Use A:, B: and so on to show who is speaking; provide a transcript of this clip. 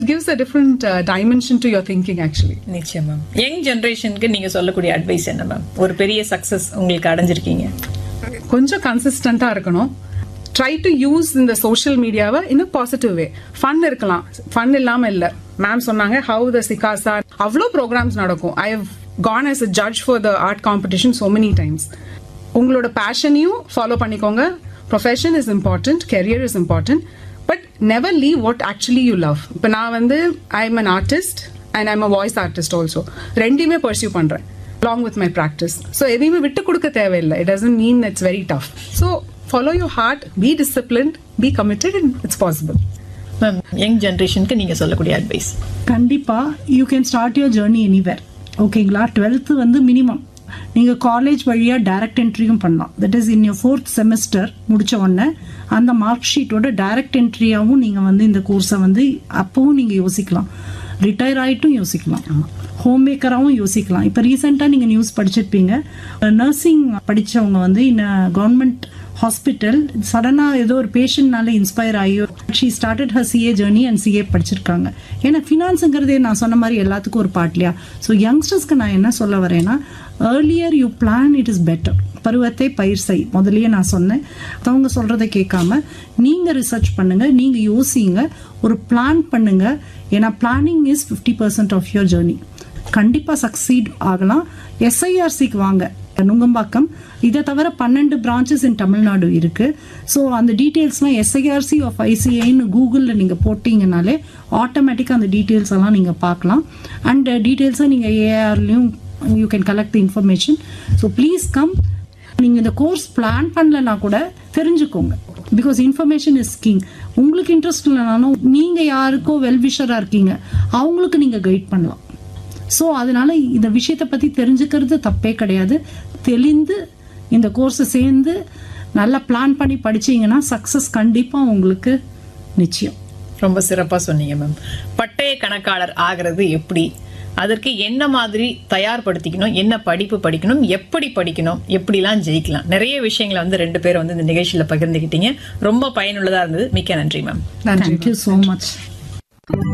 A: gives a different uh, dimension to your thinking actually
B: நிச்சயம் ma'am young ஜெனரேஷனுக்கு நீங்க சொல்லக்கூடிய அட்வைஸ் என்ன மேம் ஒரு பெரிய சக்சஸ் உங்களுக்கு அடைஞ்சிருக்கீங்க
A: கொஞ்சம் கன்சிஸ்டண்டா இருக்கணும் ட்ரை டு யூஸ் இந்த சோஷியல் மீடியாவை இன் பாசிட்டிவ் வே ஃபன் இருக்கலாம் ஃபன் இல்லாம இல்ல மேம் சொன்னாங்க ஹவு த சிகாசா அவ்வளோ ப்ரோக்ராம்ஸ் நடக்கும் I have gone as a judge for the art competition so many times உங்களோட பேஷனையும் ஃபாலோ பண்ணிக்கோங்க profession is important career is important but never leave what actually you love இப்போ நான் வந்து I am an artist and I'm a voice artist also ரெண்டையுமே pursue பண்றேன் along with my practice. So எதையுமே விட்டு கொடுக்க தேவையில்லை it doesn't mean it's very tough. So follow your heart, be disciplined, be committed and it's possible.
B: Ma'am young ஜெனரேஷனுக்கு நீங்க சொல்லக்கூடிய advice
C: கண்டிப்பா you can start your journey anywhere ஓகேங்களா twelfth வந்து மினிமம் நீங்கள் காலேஜ் வழியாக டைரக்ட் என்ட்ரியும் பண்ணலாம் that is in your fourth semester முடிச்ச உடனே அந்த மார்க் ஷீட்டோட டைரக்ட் என்ட்ரியாகவும் நீங்கள் வந்து இந்த கோர்ஸை வந்து அப்பவும் நீங்கள் யோசிக்கலாம் ரிட்டையர் ஆகிட்டும் யோசிக்கலாம் ஹோம் மேக்கராகவும் யோசிக்கலாம் இப்போ ரீசெண்டாக நீங்கள் நியூஸ் படிச்சிருப்பீங்க நர்சிங் படித்தவங்க வந்து இந்த கவர்மெண்ட் ஹாஸ்பிட்டல் சடனாக ஏதோ ஒரு பேஷண்ட்னால இன்ஸ்பயர் ஆகி she started her CA journey and CA படிச்சிருக்காங்க ஏன்னா ஃபினான்ஸுங்கிறதே நான் சொன்ன மாதிரி எல்லாத்துக்கும் ஒரு பார்ட் இல்லையா ஸோ யங்ஸ்டர்ஸ்க்கு நான் என்ன சொல்ல வரேன்னா earlier you plan it is better பருவத்தை பயிர் செய் முதல்லயே நான் சொன்னேன் அவங்க சொல்றதை கேட்காம நீங்க ரிசர்ச் பண்ணுங்க நீங்க யோசிங்க ஒரு பிளான் பண்ணுங்க ஏன்னா planning is fifty percent of your journey கண்டிப்பா சக்சீட் ஆகலாம் எஸ்ஐஆர்சிக்கு வாங்க நுங்கம்பாக்கம் இதை தவிர பன்னெண்டு பிரான்ச்சஸ் இன் தமிழ்நாடு இருக்கு ஸோ அந்த டீட்டெயில்ஸ்லாம் எஸ்ஐஆர்சி ஆஃப் ஐசிஐன்னு கூகுளில் நீங்கள் போட்டிங்கனாலே ஆட்டோமேட்டிக்காக அந்த டீட்டெயில்ஸ் எல்லாம் நீங்கள் பார்க்கலாம் அண்ட் டீட்டெயில்ஸை நீங்கள் ஏஆர்லையும் you can collect the information so please come நீங்கள் இந்த கோர்ஸ் பிளான் பண்ணலனா கூட தெரிஞ்சுக்கோங்க பிகாஸ் இன்ஃபர்மேஷன் இஸ் கிங் உங்களுக்கு இன்ட்ரெஸ்ட் இல்லைனாலும் நீங்கள் யாருக்கோ வெல்விஷராக இருக்கீங்க அவங்களுக்கு நீங்கள் கைட் பண்ணலாம் ஸோ அதனால இந்த விஷயத்தை பற்றி தெரிஞ்சுக்கிறது தப்பே கிடையாது தெளிந்து இந்த கோர்ஸை சேர்ந்து நல்லா பிளான் பண்ணி படிச்சீங்கன்னா சக்ஸஸ் கண்டிப்பாக உங்களுக்கு நிச்சயம்
B: ரொம்ப சிறப்பா சொன்னீங்க மேம் பட்டய கணக்காளர் ஆகிறது எப்படி அதற்கு என்ன மாதிரி தயார்படுத்திக்கணும் என்ன படிப்பு படிக்கணும் எப்படி படிக்கணும் எப்படிலாம் ஜெயிக்கலாம் நிறைய விஷயங்களை வந்து ரெண்டு பேரும் வந்து இந்த நிகழ்ச்சியில பகிர்ந்துக்கிட்டீங்க ரொம்ப பயனுள்ளதா இருந்தது மிக்க நன்றி மேம்
A: நன்றி
C: தேங்க்யூ ஸோ மச்